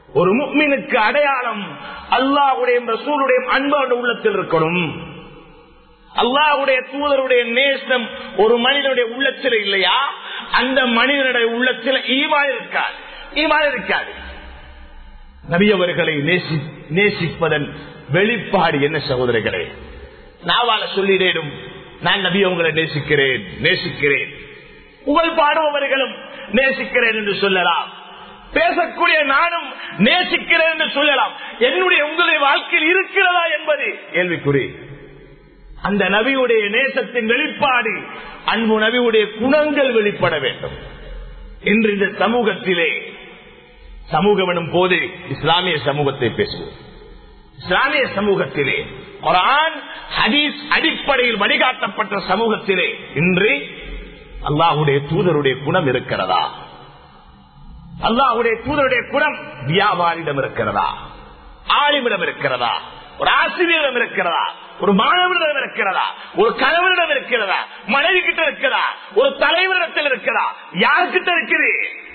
ஒரு முக்மீனுக்கு அடையாளம் அல்லாஹ்வுடைய ரசூலுடைய அன்பு அவனுடைய உள்ளத்தில் இருக்கணும் அல்லாஹ்வுடைய தூதருடைய நேசம் ஒரு மனிதனுடைய உள்ளத்தில் இல்லையா அந்த மனிதனுடைய உள்ளத்தில் ஈமான் இருக்காது ஈமான் இருக்காது நபியவர்களை நேசி நேசிப்பதன் வெளிப்பாடு என்ன சகோதரர்களே நாவால சொல்லிடேடும் நான் நபி உங்களை நேசிக்கிறேன் நேசிக்கிறேன் புகழ் பாடுபவர்களும் நேசிக்கிறேன் என்று சொல்லலாம் பேசக்கூடிய நானும் நேசிக்கிறேன் என்று சொல்லலாம் என்னுடைய உங்களுடைய வாழ்க்கையில் இருக்கிறதா என்பது கேள்விக்குறி அந்த நபியுடைய நேசத்தின் வெளிப்பாடு அன்பு நபியுடைய குணங்கள் வெளிப்பட வேண்டும் இன்று இந்த சமூகத்திலே சமூகம் எனும் போது இஸ்லாமிய சமூகத்தை பேசுவோம் இஸ்லாமிய சமூகத்திலே குரான் ஹதீஸ் அடிப்படையில் வழிகாட்டப்பட்ட சமூகத்திலே இன்று அல்லாஹுடைய தூதருடைய குணம் இருக்கிறதா அல்லாஹுடைய தூதருடைய குணம் வியாபாரியிடம் இருக்கிறதா ஆளுமிடம் இருக்கிறதா ஒரு ஆசிரியரிடம் இருக்கிறதா ஒரு மாணவரிடம் இருக்கிறதா ஒரு கணவரிடம் இருக்கிறதா மனைவி கிட்ட இருக்கிறதா ஒரு தலைவரிடத்தில் இருக்கிறதா யாருக்கிட்ட இருக்குது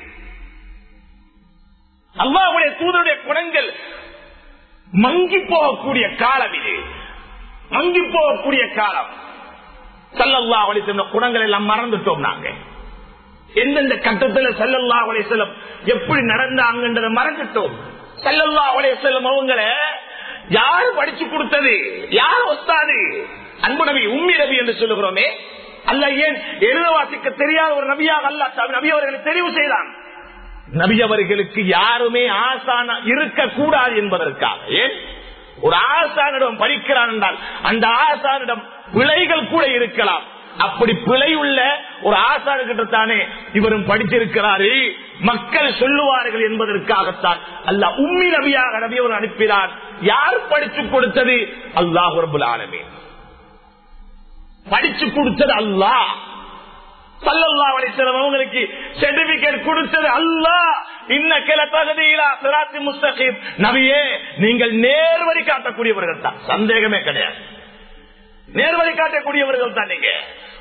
அல்லாஹுடைய தூதருடைய குணங்கள் மங்கி போகக்கூடிய காலம் இது மங்கி போகக்கூடிய காலம் சல்லல்லா அலிசல்ல குணங்கள் எல்லாம் மறந்துட்டோம் நாங்க எந்தெந்த கட்டத்தில் சல்லல்லா அலிசல்லம் எப்படி நடந்தாங்கன்றதை மறந்துட்டோம் சல்லல்லா அலிசல்லம் அவங்கள யாரு படிச்சு கொடுத்தது யார் ஒத்தாது அன்பு நபி உம்மி நபி என்று சொல்லுகிறோமே அல்ல ஏன் எழுத வாசிக்க தெரியாத ஒரு நபியாக அல்ல நபி அவர்களை தெரிவு செய்தான் நபி அவர்களுக்கு யாருமே ஆசான இருக்கக்கூடாது என்பதற்காக ஏன் ஒரு ஆசானிடம் படிக்கிறான் என்றால் அந்த ஆசானிடம் பிழைகள் கூட இருக்கலாம் அப்படி பிழை உள்ள ஒரு ஆசானுக்கிட்ட தானே இவரும் படித்திருக்கிறாரு மக்கள் சொல்லுவார்கள் என்பதற்காகத்தான் அல்ல உம்மி நபியாக நபி அவர் அனுப்பினார் யார் படிச்சு கொடுத்தது அல்லாஹ் ரபுல் ஆலமே படிச்சு கொடுத்தது அல்லாஹ் சல்லல்லா அலிஸ்லாம் அவங்களுக்கு சர்டிபிகேட் கொடுத்தது அல்லா இன்ன கிள தகுதியிலா சிராத்தி முஸ்தகீம் நபியே நீங்கள் நேர்வழி காட்டக்கூடியவர்கள் தான் சந்தேகமே கிடையாது நேர்வழி காட்டக்கூடியவர்கள் தான் நீங்க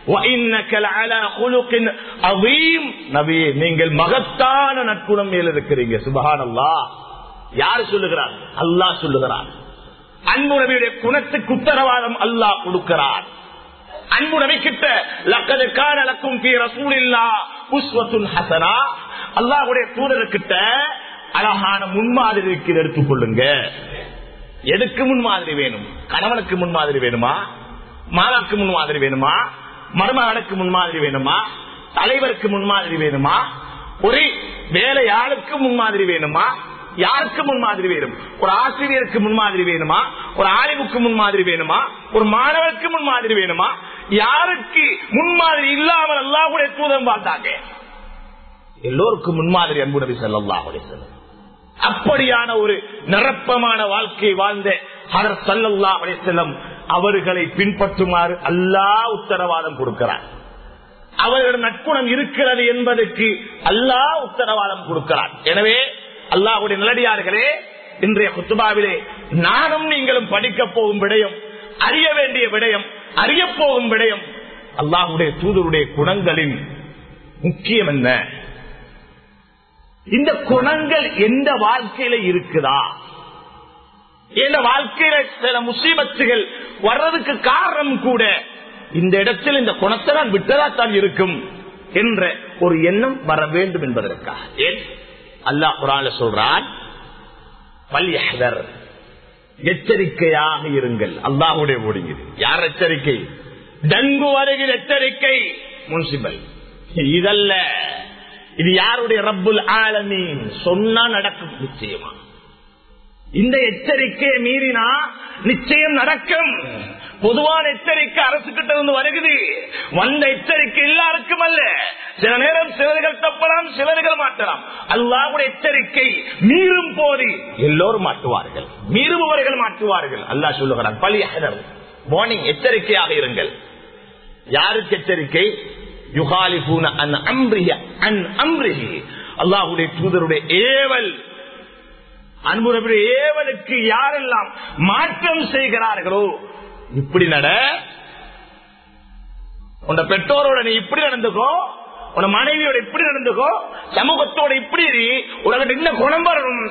நீங்கள் மகத்தான நற்குணம் மேல் இருக்கிறீங்க சுபகான் அல்லா யார் சொல்லுகிறார் அல்லாஹ் சொல்லுகிறார் அன்பு நபியுடைய குணத்துக்கு உத்தரவாதம் அல்லாஹ் கொடுக்கிறார் அன்பு நபி கிட்ட லக்கது காலக்கும் ரசூலில்லா புஷ்வத்துன் ஹசனா அல்லாஹுடைய தூதர்கிட்ட அழகான முன்மாதிரி இருக்கிறது எடுத்துக்கொள்ளுங்க எதுக்கு முன்மாதிரி வேணும் கணவனுக்கு முன்மாதிரி வேணுமா மாதாக்கு முன்மாதிரி வேணுமா மருமகனுக்கு முன்மாதிரி வேணுமா தலைவருக்கு முன்மாதிரி வேணுமா ஒரு வேலையாளுக்கு முன்மாதிரி வேணுமா யாருக்கு முன்மாதிரி வேணும் ஒரு ஆசிரியருக்கு முன்மாதிரி வேணுமா ஒரு ஆய்வுக்கு முன்மாதிரி வேணுமா ஒரு மாணவருக்கு முன்மாதிரி வேணுமா யாருக்கு முன்மாதிரி இல்லாமல் அல்லாஹுடைய தூதம் பார்த்தாங்க எல்லோருக்கும் முன்மாதிரி அன்பு நபி ஸல்லல்லாஹு செல்லும் அப்படியான ஒரு நிரப்பமான வாழ்க்கை வாழ்ந்த ஹர் சல்லல்லா செல்லம் அவர்களை பின்பற்றுமாறு அல்லாஹ் உத்தரவாதம் கொடுக்கிறார் அவர்களிடம் நட்புணம் இருக்கிறது என்பதற்கு அல்லாஹ் உத்தரவாதம் கொடுக்கிறார் எனவே அல்லாஹுடைய நிலடியார்களே இன்றைய குத்துபாவிலே நானும் நீங்களும் படிக்க போகும் விடயம் அறிய வேண்டிய விடயம் அறிய போகும் விடயம் அல்லாஹுடைய தூதருடைய குணங்களின் முக்கியம் என்ன இந்த குணங்கள் எந்த வாழ்க்கையில இருக்குதா எந்த வாழ்க்கையில சில முசீபத்துகள் வர்றதுக்கு காரணம் கூட இந்த இடத்தில் இந்த குணத்தை நான் விட்டதாத்தான் இருக்கும் என்ற ஒரு எண்ணம் வர வேண்டும் என்பதற்காக ஏன் அல்லாஹ் குரான் சொல்றான் பல்யஹர் எச்சரிக்கையாக இருங்கள் அல்லாஹுடைய ஓடுகிறது யார் எச்சரிக்கை டங்கு வருகிற எச்சரிக்கை முன்சிபல் இதல்ல இது யாருடைய ரப்புல் ஆலமீன் சொன்னா நடக்கும் நிச்சயமா இந்த எச்சரிக்கையை மீறினா நிச்சயம் நடக்கும் பொதுவான எச்சரிக்கை அரசு கிட்ட இருந்து வருகுது வந்த எச்சரிக்கை எல்லாருக்கும் அல்ல சில நேரம் சிலர்கள் தப்பலாம் சிலர்கள் மாட்டலாம் அல்லாவுடைய எச்சரிக்கை மீறும் போது எல்லோரும் மாட்டுவார்கள் மீறுபவர்கள் மாட்டுவார்கள் அல்லாஹ் சொல்லுகிறான் பழி வார்னிங் எச்சரிக்கையாக இருங்கள் யாருக்கு எச்சரிக்கை யுகாலிபூன அன் அம்ரிஹ அன் அம்ரிஹி அல்லாஹுடைய தூதருடைய ஏவல் அன்புடைய ஏவலுக்கு யாரெல்லாம் மாற்றம் செய்கிறார்களோ இப்படி நட உன் பெற்றோரோட நீ இப்படி நடந்துக்கோ உன் மனைவியோட இப்படி நடந்துக்கோ சமூகத்தோட இப்படி உலகத்தில் என்ன குணம் வரணும்